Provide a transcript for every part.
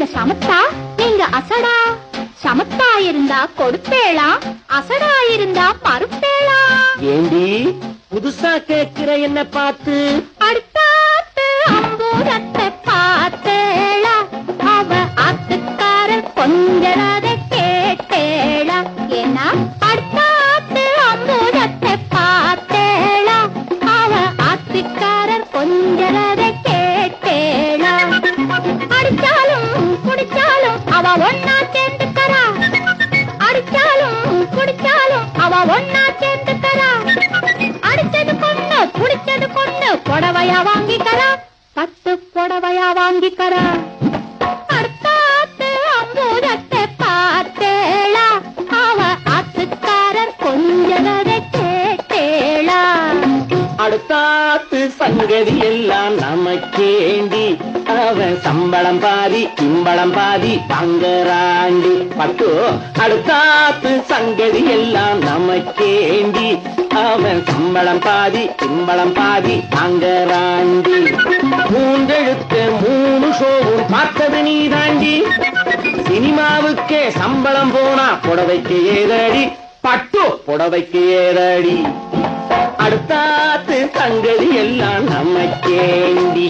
நாங்க சமத்தா நீங்க அசடா சமத்தா இருந்தா கொடுப்பேளா அசடா இருந்தா மறுப்பேளா ஏண்டி புதுசா கேக்குற என்ன பார்த்து அடுத்தாத்து அம்பூரத்தை பார்த்தேளா அவ ஆத்துக்காரர் கொஞ்சரத கேட்டேளா ஏன்னா அடுத்தாத்து அம்பூரத்தை பார்த்தேளா அவ ஆத்துக்காரர் கொஞ்சரத கேட்டேளா அடிச்சாலும் குடிச்சாலும் அவ ஒன்னா சேர்ந்துக்கறா அடிச்சாலும் குடிச்சாலும் அவ ஒன்னா சேர்ந்துக்கறா அடிச்சது கொண்டு புடிச்சது கொண்டு புடவையா வாங்கிக்கறா பத்து புடவையா வாங்கிக்கறா அடுத்தாத்து அம்பூரத்தை பார்த்தேளா அவ ஆத்துக்காரர் கொஞ்சதை கேட்டேளா அடுத்தாத்து சங்கதி எல்லாம் நமக்கேண்டி அவன் சம்பளம் பாதி கிம்பளம் பாதி வாங்கறாண்டி பட்டு அடுத்தாத்து சங்கதி எல்லாம் நமக்கேண்டி அவன் சம்பளம் பாதி கிம்பளம் பாதி வாங்கறாண்டி மூன்றெழுத்து மூணு ஷோவும் பார்த்தது நீ தாண்டி சினிமாவுக்கே சம்பளம் போனா புடவைக்கு ஏதடி பட்டு புடவைக்கு ஏதடி அடுத்தாத்து சங்கதி எல்லாம் நமக்கேண்டி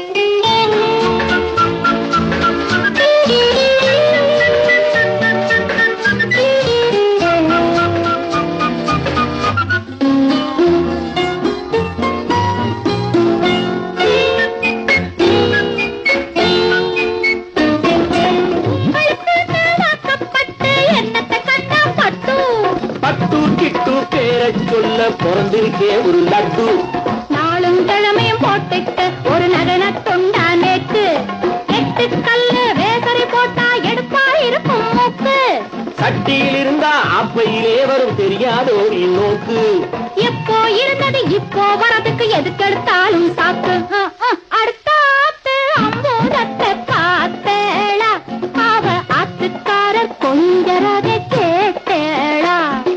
வாக்கப்பட்டு என்னத்தை கண்டா பட்டு பட்டு கிட்டு பேரச் சொல்ல பிறந்திருக்கே ஒரு லட்டு நாளும் கிழமையும் போட்டுட்டு ஒரு நகன தொண்டா நேத்து எட்டு கல்லு வேசரி போட்டா எடுப்பா இருக்கும் மூக்கு சட்டியில் இருந்தா அப்பையிலே வரும் தெரியாதோடி நோக்கு எப்போ இருந்தது இப்போ வரதுக்கு எதுக்கு எடுத்தாலும் சாக்கு அ, அ, அடுத்தாத்து அம்பூதத்தை பார்த்தேளா அவ ஆத்துக்காரர் கொஞ்சரத கேட்டேளா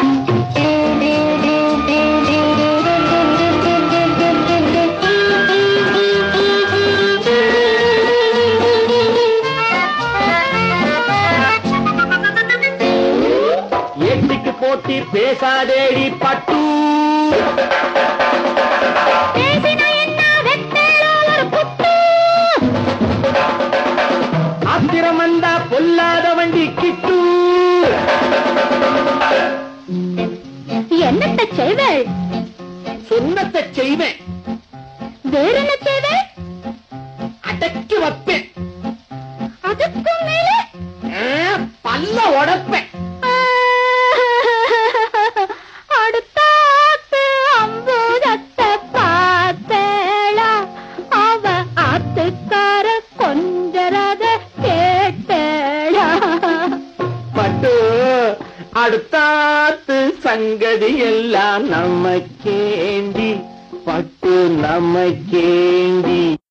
ஏட்டிக்கு போட்டி பேசாதேடி பட்டு பேசினா என்ன வெட்டேளா ஒரு குத்து ஆத்திரம் வந்தா பொல்லாத வண்டி கிட்டு என்னத்தை செய்வேள் சொன்னத்தை செய்வேன் வேற என்ன செய்வேள் அடக்கி வைப்பேன் அதுக்கும் மேலே ஆ, பல்ல உடப்பேன் அடுத்தாத்து அம்புதத்தை பார்த்தேளா அவ ஆத்துக்கார கொஞ்சரத கேட்டேளா பட்டு அடுத்தாத்து சங்கதி எல்லாம் நமக்கேண்டி பட்டு நமக்கேண்டி